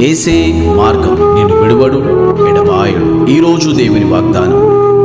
ఏసే మార్గం నేను విడువడు ఎడబాయడు ఈరోజు దేవుని వాగ్దానం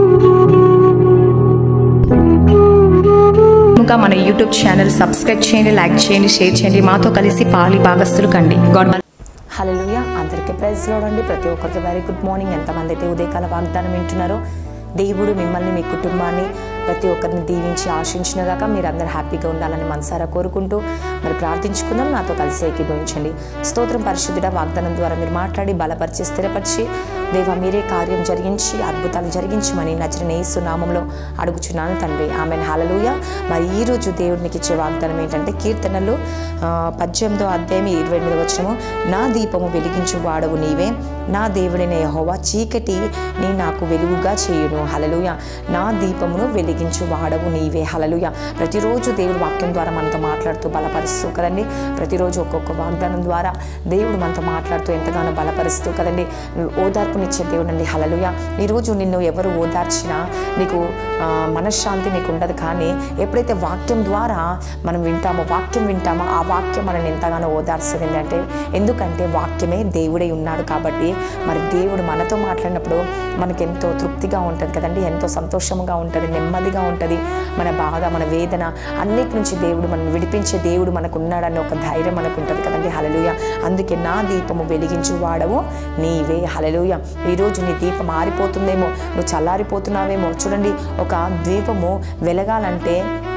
ఇంకా మన యూట్యూబ్ ఛానల్ సబ్స్క్రైబ్ చేయండి లైక్ చేయండి షేర్ చేయండి మాతో కలిసి పాలి భాగస్తులు కండి గాడ్ హల్లెలూయా అందరికీ ప్రైజ్ లోడండి ప్రతి ఒక్కరికి వెరీ గుడ్ మార్నింగ్ ఎంతమంది అయితే ఉదయకాల వాగ్దానం వింటున్నారో దేవుడు మిమ్మల్ని మీ కుటుంబాన్ని ప్రతి ఒక్కరిని దీవించి ఆశించినగాక మీరు అందరూ హ్యాపీగా ఉండాలని మనసారా కోరుకుంటూ మరి ప్రార్థించుకుందాం నాతో కలిసి ఏకీభవించండి స్తోత్రం పరిశుద్ధుడ వాగ్దానం ద్వారా మీరు మాట్లాడి బలపరిచి స్థిరపరిచి దేవ మీరే కార్యం జరిగించి అద్భుతాలు జరిగించమని నచ్చిన యేసు నామంలో అడుగుచున్నాను తండ్రి ఆమె హలలుయ మరి ఈ రోజు దేవుడికి ఇచ్చే వాగ్దానం ఏంటంటే కీర్తనలు ఆ, పద్దెనిమిదో అధ్యాయం ఇరవై ఎనిమిది వచ్చినము నా దీపము వెలిగించు వాడవు నీవే నా దేవుడైన యెహోవా చీకటి నీ నాకు వెలుగుగా చేయును హలలుయ నా దీపమును వెలిగించు వాడవు నీవే హలలుయ ప్రతిరోజు దేవుడు వాక్యం ద్వారా మనతో మాట్లాడుతూ బలపరుస్తూ కదండి ప్రతిరోజు ఒక్కొక్క వాగ్దానం ద్వారా దేవుడు మనతో మాట్లాడుతూ ఎంతగానో బలపరుస్తూ కదండి ఓదార్పునిచ్చే దేవుడు అండి హలలుయ ఈరోజు నిన్ను ఎవరు ఓదార్చినా నీకు ఆ, మనశ్శాంతి నీకు ఉండదు కానీ ఎప్పుడైతే వాక్యం ద్వారా మనం వింటామో వాక్యం వింటామో ఆ వాక్యం మనల్ని ఎంతగానో ఓదార్స్తుంది ఏంటంటే ఎందుకంటే వాక్యమే దేవుడై ఉన్నాడు కాబట్టి మరి దేవుడు మనతో మాట్లాడినప్పుడు మనకి ఎంతో తృప్తిగా ఉంటుంది కదండి ఎంతో సంతోషంగా ఉంటుంది నెమ్మదిగా ఉంటుంది మన బాధ మన వేదన అన్నిటి నుంచి దేవుడు మనం విడిపించే దేవుడు మనకు ఉన్నాడని ఒక ధైర్యం మనకు ఉంటుంది కదండి హలలుయ అందుకే నా దీపము వెలిగించు వాడవు నీవే హలలుయ ఈరోజు నీ దీపం ఆరిపోతుందేమో నువ్వు చల్లారిపోతున్నావేమో చూడండి ఒక దీపము వెలగాలంటే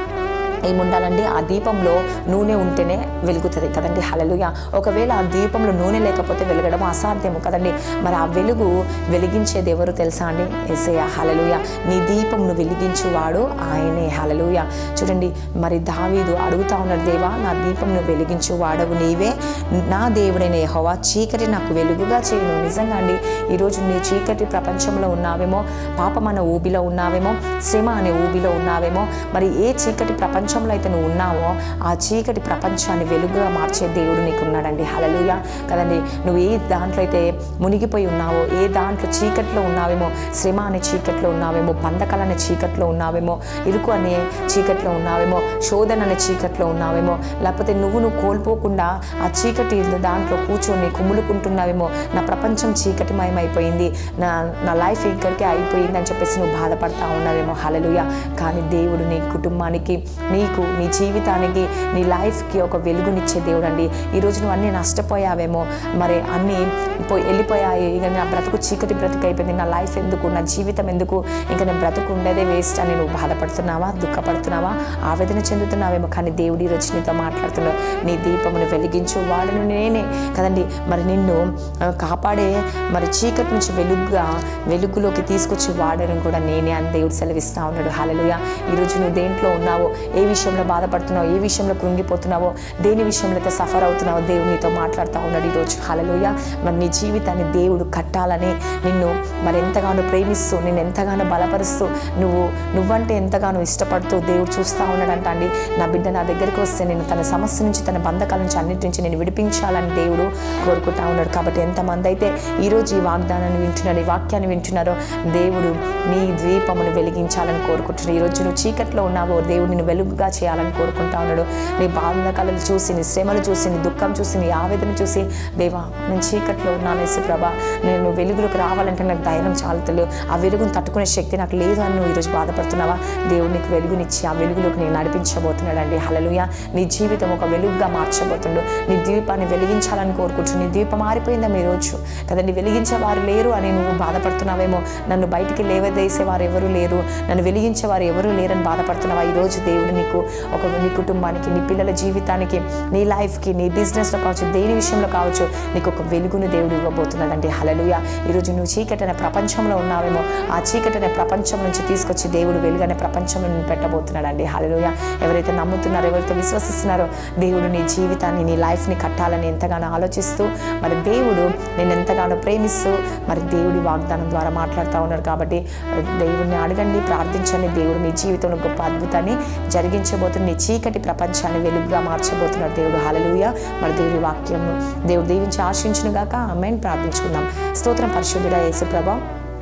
ఏముండాలండి ఆ దీపంలో నూనె ఉంటేనే వెలుగుతుంది కదండి హలలుయ ఒకవేళ ఆ దీపంలో నూనె లేకపోతే వెలగడం అసాధ్యము కదండి మరి ఆ వెలుగు వెలిగించేది ఎవరు తెలుసా అండి ఎస్ఐ హలలుయ నీ దీపంను వెలిగించువాడు ఆయనే హలలుయ చూడండి మరి దావీదు అడుగుతా ఉన్నాడు దేవా నా దీపంను వెలిగించు వాడవు నీవే నా దేవుడైన యెహోవా చీకటి నాకు వెలుగుగా చేయను నిజంగా అండి ఈరోజు నీ చీకటి ప్రపంచంలో ఉన్నావేమో పాపం అనే ఊబిలో ఉన్నావేమో శ్రమ అనే ఊబిలో ఉన్నావేమో మరి ఏ చీకటి ప్రపంచంలో అయితే నువ్వు ఉన్నావో ఆ చీకటి ప్రపంచాన్ని వెలుగుగా మార్చే దేవుడు నీకు ఉన్నాడండి హలలుయ కదండి నువ్వు ఏ దాంట్లో అయితే మునిగిపోయి ఉన్నావో ఏ దాంట్లో చీకట్లో ఉన్నావేమో శ్రమ అనే చీకట్లో ఉన్నావేమో బంధకాలు అనే చీకట్లో ఉన్నావేమో ఇరుకు అనే చీకట్లో ఉన్నావేమో శోధన అనే చీకట్లో ఉన్నావేమో లేకపోతే నువ్వు నువ్వు కోల్పోకుండా ఆ చీకటి దాంట్లో కూర్చొని కుమ్ములుకుంటున్నావేమో నా ప్రపంచం చీకటిమయమైపోయింది నా నా లైఫ్ ఇక్కడికే అయిపోయింది అని చెప్పేసి నువ్వు బాధపడతా ఉన్నావేమో హలలుయ కానీ దేవుడు నీ కుటుంబానికి నీకు నీ జీవితానికి నీ లైఫ్కి ఒక వెలుగునిచ్చే దేవుడు అండి ఈరోజు నువ్వు అన్నీ నష్టపోయావేమో మరి అన్నీ పోయి వెళ్ళిపోయాయి ఇక నా బ్రతుకు చీకటి బ్రతుకు అయిపోయింది నా లైఫ్ ఎందుకు నా జీవితం ఎందుకు ఇంకా నేను బ్రతుకు ఉండేదే వేస్ట్ అని నువ్వు బాధపడుతున్నావా దుఃఖపడుతున్నావా ఆవేదన చెందుతున్నావేమో కానీ దేవుడు ఈరోజు నీతో మాట్లాడుతున్నావు నీ దీపమును వెలిగించు వాడును నేనే కదండి మరి నిన్ను ఆ, కాపాడే మరి చీకటి నుంచి వెలుగుగా వెలుగులోకి తీసుకొచ్చి వాడడం కూడా నేనే అని దేవుడు సెలవిస్తా ఉన్నాడు హలలుయ ఈరోజు నువ్వు దేంట్లో ఉన్నావో ఏ విషయంలో బాధపడుతున్నావో ఏ విషయంలో కృంగిపోతున్నావో దేని విషయంలో అయితే సఫర్ అవుతున్నావో దేవుడు నీతో మాట్లాడుతూ ఉన్నాడు ఈరోజు హలలుయ మరి నీ జీవితాన్ని దేవుడు కట్టాలని నిన్ను మరి ఎంతగానో ప్రేమిస్తూ నేను ఎంతగానో బలపరుస్తూ నువ్వు నువ్వంటే ఎంతగానో ఇష్టపడుతూ దేవుడు చూస్తూ ఉన్నాడంట అండి నా బిడ్డ నా దగ్గరికి వస్తే నేను తన సమస్య నుంచి తన బంధకాల నుంచి అన్నిటి నుంచి నేను విడిపించాలని దేవుడు కోరుకుంటా ఉన్నాడు కాబట్టి ఎంతమంది అయితే ఈరోజు ఈ వాగ్దానాన్ని వింటున్నారు ఈ వాక్యాన్ని వింటున్నారో దేవుడు నీ ద్వీపమును వెలిగించాలని కోరుకుంటున్నాడు ఈరోజు నువ్వు చీకట్లో ఉన్నావో దేవుడు నిన్ను వెలుగుగా చేయాలని కోరుకుంటా ఉన్నాడు నీ బాధకాలను చూసి నీ శ్రమలు చూసి నీ దుఃఖం చూసి నీ ఆవేదన చూసి దేవా నేను చీకట్లో ఉన్నాను యేసు ప్రభా నేను వెలుగులోకి రావాలంటే నాకు ధైర్యం చాలుతలేదు ఆ వెలుగును తట్టుకునే శక్తి నాకు లేదు అని నువ్వు ఈరోజు బాధపడుతున్నావా దేవుడు నీకు వెలుగునిచ్చి ఆ వెలుగులోకి నేను నడిపించబోతున్నాడు అండి హలలుయ నీ జీవితం ఒక వెలుగుగా మార్చబోతుండు నీ దీపాన్ని వెలిగించాలని కోరుకుంటున్నాడు నీ దీపం మారిపోయిందా మీ రోజు కదండి వెలిగించే వారు లేరు అని నువ్వు బాధపడుతున్నావేమో నన్ను బయటికి లేవదేసే వారు ఎవరు లేరు నన్ను వెలిగించే వారు ఎవరు లేరని బాధపడుతున్నావా ఈరోజు దేవుడు నీకు ఒక నీ కుటుంబానికి నీ పిల్లల జీవితానికి నీ లైఫ్కి నీ బిజినెస్లో కావచ్చు దేని విషయంలో కావచ్చు నీకు ఒక వెలుగును దేవుడు ఇవ్వబోతున్నాడండి హలలుయ ఈరోజు నువ్వు చీకటనే ప్రపంచంలో ఉన్నావేమో ఆ చీకటనే ప్రపంచం నుంచి తీసుకొచ్చి దేవుడు వెలుగనే ప్రపంచంలో నేను పెట్టబోతున్నాడండి హలలుయ ఎవరైతే నమ్ముతున్నారో ఎవరైతే విశ్వసిస్తున్నారో దేవుడు నీ జీవితాన్ని నీ లైఫ్ని కట్టాలని ఎంతగానో ఆలోచిస్తూ మరి దేవుడు నేను ఎంతగానో ప్రేమిస్తూ మరి దేవుడి వాగ్దానం ద్వారా మాట్లాడుతూ ఉన్నాడు కాబట్టి దేవుడిని అడగండి ప్రార్థించండి దేవుడు మీ జీవితంలో గొప్ప అద్భుతాన్ని జరిగించబోతున్న నీ చీకటి ప్రపంచాన్ని వెలుగుగా మార్చబోతున్నాడు దేవుడు హలలుయ మరి దేవుడి వాక్యం దేవుడు దీవించి ఆశించును గాక ఆమెన్ ప్రార్థించుకుందాం స్తోత్రం పరిశుద్ధుడ యేసు ప్రభా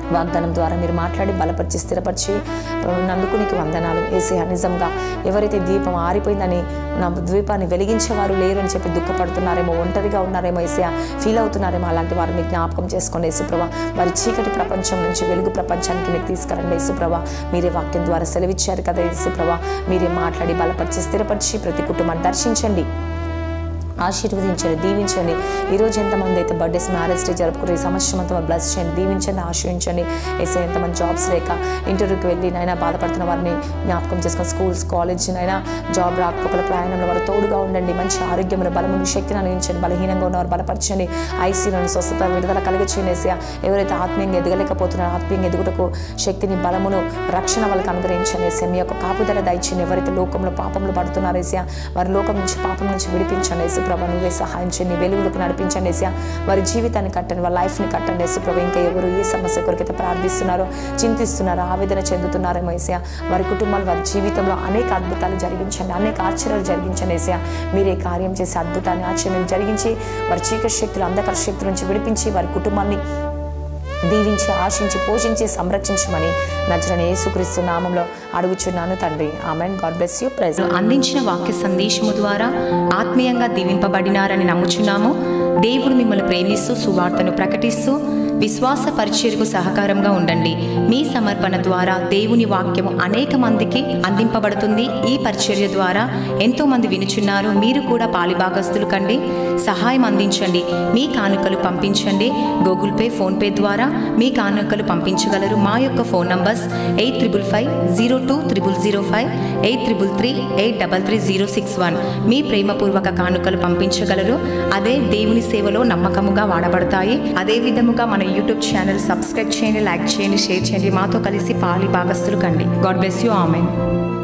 వాగ్దానం ద్వారా మీరు మాట్లాడి బలపరిచి స్థిరపరిచి ప్రభు నందుకు నీకు వందనాలు ఏసే నిజంగా ఎవరైతే దీపం ఆరిపోయిందని నా ద్వీపాన్ని వెలిగించేవారు లేరు అని చెప్పి దుఃఖపడుతున్నారేమో ఒంటరిగా ఉన్నారేమో ఏసే ఫీల్ అవుతున్నారేమో అలాంటి వారు మీకు జ్ఞాపకం చేసుకోండి యేసుప్రభ వారి చీకటి ప్రపంచం నుంచి వెలుగు ప్రపంచానికి మీరు తీసుకురండి యేసుప్రభ మీరే వాక్యం ద్వారా సెలవిచ్చారు కదా యేసుప్రభ మీరే మాట్లాడి బలపరిచి స్థిరపరిచి ప్రతి కుటుంబాన్ని దర్శించండి ఆశీర్వదించండి దీవించండి ఈరోజు ఎంతమంది అయితే బర్త్డేస్ మ్యారేజ్ డే జరుపుకుని ఈ సంవత్సరం అంతా బ్లస్ చేయండి దీవించండి ఆశ్రయించండి వేసే ఎంతమంది జాబ్స్ లేక ఇంటర్వ్యూకి వెళ్ళి నైనా బాధపడుతున్న వారిని జ్ఞాపకం చేసుకొని స్కూల్స్ కాలేజ్ నైనా జాబ్ రాకపోకల ప్రయాణంలో వారు తోడుగా ఉండండి మంచి ఆరోగ్యమైన బలమును శక్తిని అందించండి బలహీనంగా ఉన్నవారు బలపరచండి ఐసీలను స్వస్థత విడుదల కలిగచేయండి ఏసయ్య. ఎవరైతే ఆత్మీయంగా ఎదగలేకపోతున్నారో ఆత్మీయంగా ఎదుగుటకు శక్తిని బలమును రక్షణ వాళ్ళకి అనుగ్రహించండి ఏసయ్య. మీ యొక్క కాపుదల దయచేయండి ఎవరైతే లోకంలో పాపంలో పడుతున్నారో ఏసయ్య, వారి లోకం నుంచి పాపం నుంచి విడిపించండి యేసుప్రభ నువ్వే సహాయం చేయండి వెలుగులకు నడిపించండి ఏసయ్య. వారి జీవితాన్ని కట్టండి వారి లైఫ్ని కట్టండి యేసుప్రభ ఇంకా ఎవరు ఏ సమస్య కొరకైతే ప్రార్థిస్తున్నారో చింతిస్తున్నారో ఆవేదన చెందుతున్నారేమో ఏసయ్య వారి కుటుంబాలు వారి జీవితంలో అనేక అద్భుతాలు జరిగించండి అనేక ఆశ్చర్యాలు జరిగించండి ఏసయ్య మీరే కార్యం చేసే అద్భుతాన్ని ఆశ్చర్యం జరిగించి వారి చీకటి శక్తులు అంధకార శక్తుల నుంచి విడిపించి వారి కుటుంబాన్ని దీవించి ఆశించి పోషించి సంరక్షించమని నజరని యేసుక్రీస్తు నామంలో అడుగుచున్నాను తండ్రి amen God bless you praise అందించిన వాక్య సందేశము ద్వారా ఆత్మీయంగా దీవింపబడినారని నమ్ముచున్నాము దేవుడు మిమ్మల్ని ప్రేమిస్తూ సువార్తను ప్రకటిస్తూ విశ్వాస పరిచర్యకు సహకారంగా ఉండండి మీ సమర్పణ ద్వారా దేవుని వాక్యము అనేక మందికి అందింపబడుతుంది ఈ పరిచర్య ద్వారా ఎంతో మంది వినుచున్నారు మీరు కూడా పాలిభాగస్తులు కండి సహాయం అందించండి మీ కానుకలు పంపించండి గూగుల్ పే ఫోన్పే ద్వారా మీ కానుకలు పంపించగలరు మా యొక్క phone numbers eight triple five zero two triple zero five eight triple three eight double three zero six one మీ ప్రేమపూర్వక కానుకలు పంపించగలరు అదే దేవుని సేవలో నమ్మకముగా వాడబడతాయి అదే విధముగా మన యూట్యూబ్ ఛానల్ సబ్స్క్రైబ్ చేయండి లైక్ చేయండి షేర్ చేయండి మాతో కలిసి పాలి భాగస్తులు కండి గాడ్ బ్లెస్ యూ ఆమెన్